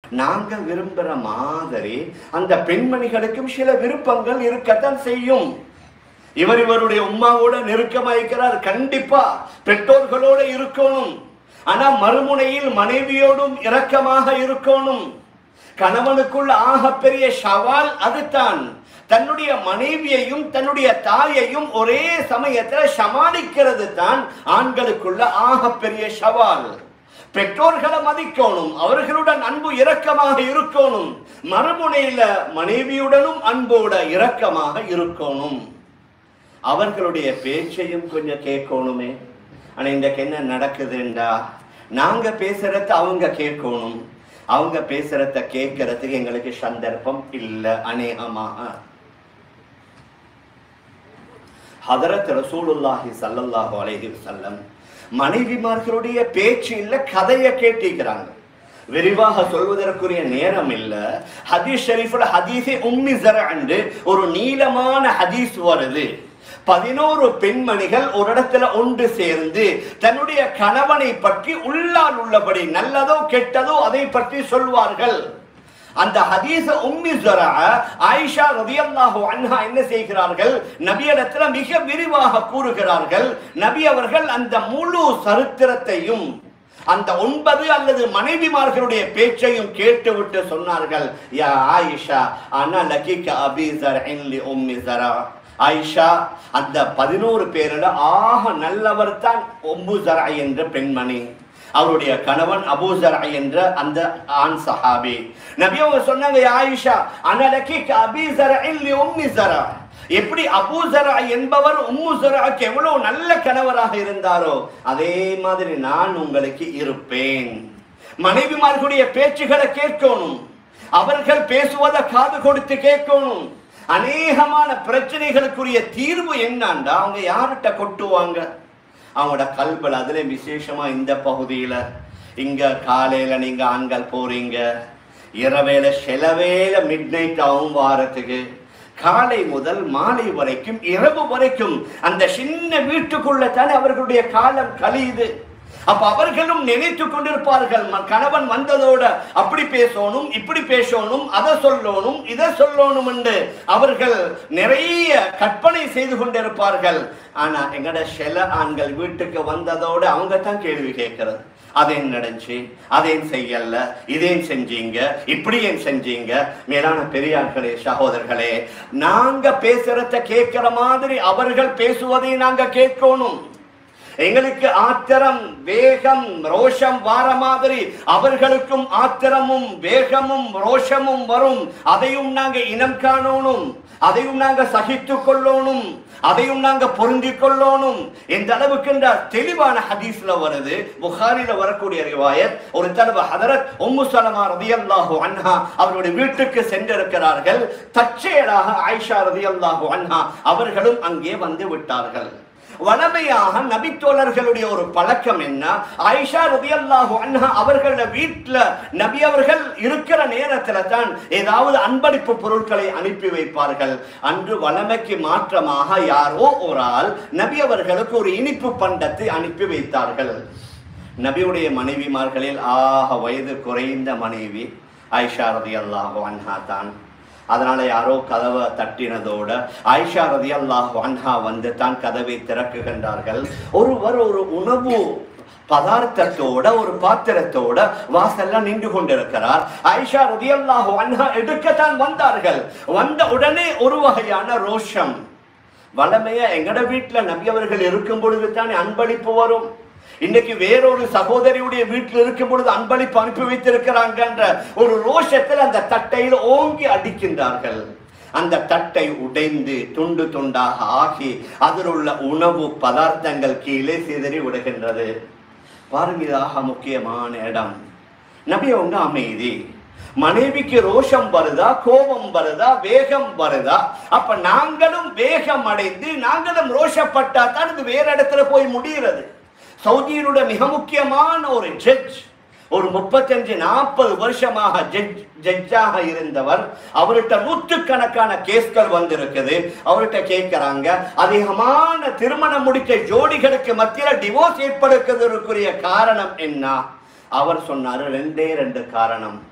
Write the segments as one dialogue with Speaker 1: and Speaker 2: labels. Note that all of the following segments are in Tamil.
Speaker 1: நாங்க விரும்புற மாதிரி அந்த பெண்மணிகளுக்கும் சில விருப்பங்கள் இருக்கத்தான் செய்யும் இவர் இவருடைய உமாவோட நெருக்கமா இருக்கிறார் கண்டிப்பா பெற்றோர்களோட இருக்கணும் ஆனா மறுமுனையில் மனைவியோடும் இரக்கமாக இருக்கணும் கணவனுக்குள் ஆகப்பெரிய சவால் அதுதான் தன்னுடைய மனைவியையும் தன்னுடைய தாயையும் ஒரே சமயத்துல சமாளிக்கிறது தான் ஆண்களுக்குள்ள ஆகப்பெரிய சவால் பெற்றோர்களை மதிக்கணும் அவர்களுடன் அன்பு இரக்கமாக இருக்கணும் மறுமுனையில மனைவியுடனும் அன்போட இரக்கமாக இருக்கணும் அவர்களுடைய பேச்சையும் கொஞ்சம் கேட்கணுமே ஆனா இன்றைக்கு என்ன நடக்குதுண்டா நாங்க பேசுறத அவங்க கேட்கணும் அவங்க பேசுறத கேட்கறதுக்கு எங்களுக்கு சந்தர்ப்பம் இல்லை அநேகமாக ஹதரத் ரசூலுல்லாஹி ஸல்லல்லாஹு அலைஹி வஸல்லம் மனைவிமார்களுடைய பேச்சு இல்ல கதையை கேட்டிருக்கிறாங்க விரிவாக சொல்வதற்குரிய நேரம் இல்ல ஹதீஸ் ஷரீஃப்ல ஹதீஸே உம்மி ஜர ஒரு நீளமான ஹதீஸ் வருது பதினோரு பெண்மணிகள் ஒரு இடத்துல ஒன்று சேர்ந்து தன்னுடைய கணவனை பற்றி உள்ளால் உள்ளபடி நல்லதோ கெட்டதோ அதை பற்றி சொல்வார்கள் அந்த ஹதீஸ உம்மி ஜரா ஆயிஷா ரலியல்லாஹு அன்ஹா என்ன செய்கிறார்கள் நபியிடத்துல மிக விரிவாக கூறுகிறார்கள் நபி அவர்கள் அந்த முழு சரித்திரத்தையும் அந்த ஒன்பது அல்லது மனைவிமார்களுடைய பேச்சையும் கேட்டுவிட்டு சொன்னார்கள் யா ஆயிஷா அனா லகிக அபி ஜர்இன் லி உம்மி ஜரா ஆயிஷா அந்த பதினோரு பேரில் ஆக நல்லவர் தான் ஒம்பு ஜரா என்ற பெண்மணி அவருடைய கணவன் அபூசரா என்ற அந்த ஆண் சஹாபி நபி அவங்க சொன்னாங்க "யா ஆயிஷா அனலகி அபீசர இல்லி உம்மி சரா எப்படி அபூசரா என்பவர் உம்மு சராக்கு எவ்வளவு நல்ல கணவராக இருந்தாரோ அதே மாதிரி நான் உங்களுக்கு இருப்பேன் மனைவிமார்களுடைய பேச்சுகளை கேட்கணும் அவர்கள் பேசுவதை காது கொடுத்து கேட்கணும் அநேகமான பிரச்சனைகளுக்குரிய தீர்வு என்னண்டா அவங்க யார்கிட்ட கொட்டுவாங்க அவங்களோட கல்பல் அதுல விசேஷமா இந்த பகுதியில இங்க காலையில நீங்க ஆண்கள் போறீங்க இரவேல சிலவேல மிட் நைட் ஆகும் வாரத்துக்கு காலை முதல் மாலை வரைக்கும் இரவு வரைக்கும் அந்த சின்ன வீட்டுக்குள்ள தானே அவர்களுடைய காலம் கழியுது அப்ப அவர்களும் நினைத்து கொண்டிருப்பார்கள் ம- கணவன் வந்ததோட அப்படி பேசணும் இப்படி பேசணும் அதை சொல்லணும் இதை சொல்லணும் என்று அவர்கள் நிறைய கற்பனை செய்து கொண்டிருப்பார்கள் ஆனா எங்கட சில ஆண்கள் வீட்டுக்கு வந்ததோட அவங்க தான் கேள்வி கேட்கிறது அதேன் நடந்துச்சு அதேன் செய்யல இதேன் செஞ்சீங்க இப்படி ஏன் செஞ்சீங்க மேலான பெரியார்களே சகோதரர்களே நாங்க பேசுறத கேட்கிற மாதிரி அவர்கள் பேசுவதை நாங்க கேட்கணும் எங்களுக்கு ஆத்திரம் வேகம் ரோஷம் வார மாதிரி அவர்களுக்கும் ஆத்திரமும் வேகமும் ரோஷமும் வரும் அதையும் நாங்க இனம் காணணும் அதையும் நாங்க சகித்து கொள்ளணும் அதையும் நாங்க பொருந்திக் கொள்ளணும் எந்த அளவுக்கு இந்த தெளிவான ஹதீஸ்ல வருது புகாரில வரக்கூடிய ரிவாயத் ஒரு தடவை ஹதரத் உம்மு சலமா ரதியல்லாஹு அன்ஹா அவருடைய வீட்டுக்கு சென்றிருக்கிறார்கள் தற்செயலாக ஆயிஷா ரதியல்லாஹு அன்ஹா அவர்களும் அங்கே வந்து விட்டார்கள் வளமையாக நபித்தோழர்களுடைய ஒரு பழக்கம் என்ன ஆயிஷா ரதியல்லாஹு அன்ஹா அவர்கள வீட்ல நபி அவர்கள் இருக்கிற நேரத்துல தான் ஏதாவது அன்பளிப்பு பொருட்களை அனுப்பி வைப்பார்கள் அன்று வளமைக்கு மாற்றமாக யாரோ ஒரு ஆள் நபி அவர்களுக்கு ஒரு இனிப்பு பண்டத்தை அனுப்பி வைத்தார்கள் நபியுடைய மனைவிமார்களில் ஆக வயது குறைந்த மனைவி ஆயிஷா ரதியல்லாஹு அன்ஹா தான் அதனால யாரோ கதவை தட்டினதோட ஆயிஷா ரதியல்லாஹு அன்ஹா வந்து தான் கதவை திறக்குகின்றார்கள் ஒருவர் ஒரு உணவு பதார்த்தத்தோட ஒரு பாத்திரத்தோட வாசல்ல நின்று கொண்டிருக்கிறார் ஆயிஷா ரதியல்லாஹு அன்ஹா எடுக்கத்தான் வந்தார்கள் வந்த உடனே ஒரு வகையான ரோஷம் வளமையா எங்கட வீட்டுல நபி அவர்கள் இருக்கும் பொழுது தானே அன்பளிப்பு வரும் இன்னைக்கு வேறொரு சகோதரியுடைய வீட்டில் இருக்கும் பொழுது அன்பளிப்பு அனுப்பி வைத்திருக்கிறாங்கன்ற ஒரு ரோஷத்தில் அந்த தட்டையில் ஓங்கி அடிக்கின்றார்கள் அந்த தட்டை உடைந்து துண்டு துண்டாக ஆகி அதில் உள்ள உணவு பதார்த்தங்கள் கீழே சிதறி விடுகின்றது பாருங்க இதாக முக்கியமான இடம் நபி அவங்க அமைதி மனைவிக்கு ரோஷம் வருதா கோபம் வருதா வேகம் வருதா அப்ப நாங்களும் வேகம் அடைந்து நாங்களும் ரோஷப்பட்டா தான் இது வேற இடத்துல போய் முடிகிறது சவுதியினுடைய மிக முக்கியமான ஒரு ஜட்ஜ் ஒரு முப்பத்தஞ்சு நாற்பது வருஷமாக ஜட்ஜ் ஜட்ஜாக இருந்தவர் அவர்கிட்ட நூற்றுக்கணக்கான கேஸ்கள் வந்திருக்குது அவர்கிட்ட கேட்கிறாங்க அதிகமான திருமணம் முடித்த ஜோடிகளுக்கு மத்தியில டிவோர்ஸ் ஏற்படுவதற்குரிய காரணம் என்ன அவர் சொன்னாரு ரெண்டே ரெண்டு காரணம்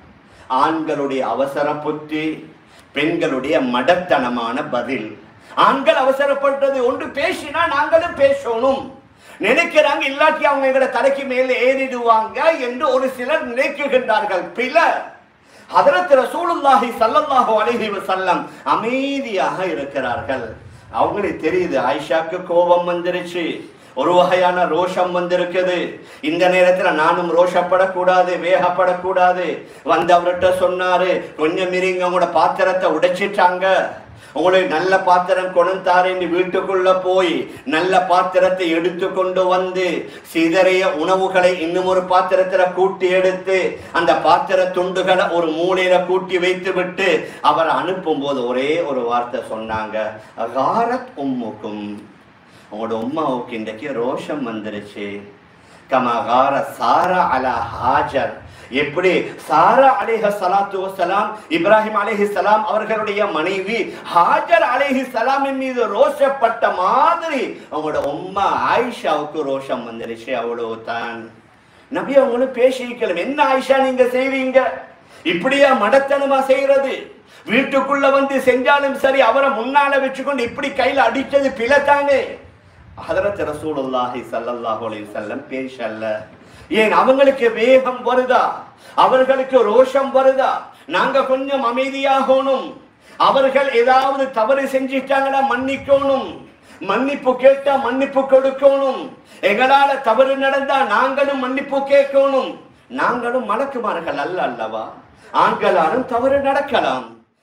Speaker 1: ஆண்களுடைய அவசர புத்தி பெண்களுடைய மடத்தனமான பதில் ஆண்கள் அவசரப்பட்டது ஒன்று பேசினா நாங்களும் பேசணும் நினைக்கிறாங்க இல்லாட்டி அவங்க எங்களை தலைக்கு மேலே ஏறிடுவாங்க என்று ஒரு சிலர் நினைக்குகின்றார்கள் பில ஹதரத் ரசூலுல்லாஹி ஸல்லல்லாஹு அலைஹி வஸல்லம் அமைதியாக இருக்கிறார்கள் அவங்களுக்கு தெரியுது ஆயிஷாக்கு கோபம் வந்துருச்சு ஒரு வகையான ரோஷம் வந்திருக்குது இந்த நேரத்துல நானும் ரோஷப்படக்கூடாது வேகப்படக்கூடாது வந்து அவர்கிட்ட சொன்னாரு கொஞ்சம் மிரிங்க உங்களோட பாத்திரத்தை உடைச்சிட்டாங்க உங்களுக்கு நல்ல பாத்திரம் கொண்டாரேன்னு வீட்டுக்குள்ள போய் நல்ல பாத்திரத்தை எடுத்து கொண்டு வந்து சிதறிய உணவுகளை இன்னும் ஒரு பாத்திரத்துல கூட்டி எடுத்து அந்த பாத்திர துண்டுகளை ஒரு மூலையில கூட்டி வைத்து விட்டு அவர் அனுப்பும் போது ஒரே ஒரு வார்த்தை சொன்னாங்க அகாரத் உம்முக்கும் உங்களோட உம்மாவுக்கு இன்றைக்கு ரோஷம் வந்துருச்சு கமகார சாரா அலா ஹாஜர் எப்படி சாரா அலேஹ சலாத்து வசலாம் இப்ராஹிம் அலேஹி சலாம் அவர்களுடைய மனைவி ஹாஜர் அலேஹி சலாமின் மீது ரோஷப்பட்ட மாதிரி அவங்களோட உம்மா ஆயிஷாவுக்கு ரோஷம் வந்துருச்சு அவ்வளவுதான் நபி அவங்களும் பேசிக்கலாம் என்ன ஆயிஷா நீங்க செய்வீங்க இப்படியா மடத்தனமா செய்யறது வீட்டுக்குள்ள வந்து செஞ்சாலும் சரி அவரை முன்னால வச்சுக்கொண்டு இப்படி கையில அடிச்சது பிழைத்தானே ஹதரத் ரசூலுல்லாஹி ஸல்லல்லாஹு அலைஹி வஸல்லம் பேசல்ல ஏன் அவங்களுக்கு வேகம் வருதா அவர்களுக்கு ரோஷம் வருதா நாங்க கொஞ்சம் அமைதியாகணும் அவர்கள் ஏதாவது தவறு செஞ்சிட்டாங்கன்னா மன்னிக்கணும் மன்னிப்பு கேட்டா மன்னிப்பு கொடுக்கணும் எங்களால தவறு நடந்தா நாங்களும் மன்னிப்பு கேட்கணும் நாங்களும் மலக்குமார்கள் அல்ல அல்லவா ஆண்களாலும் தவறு நடக்கலாம்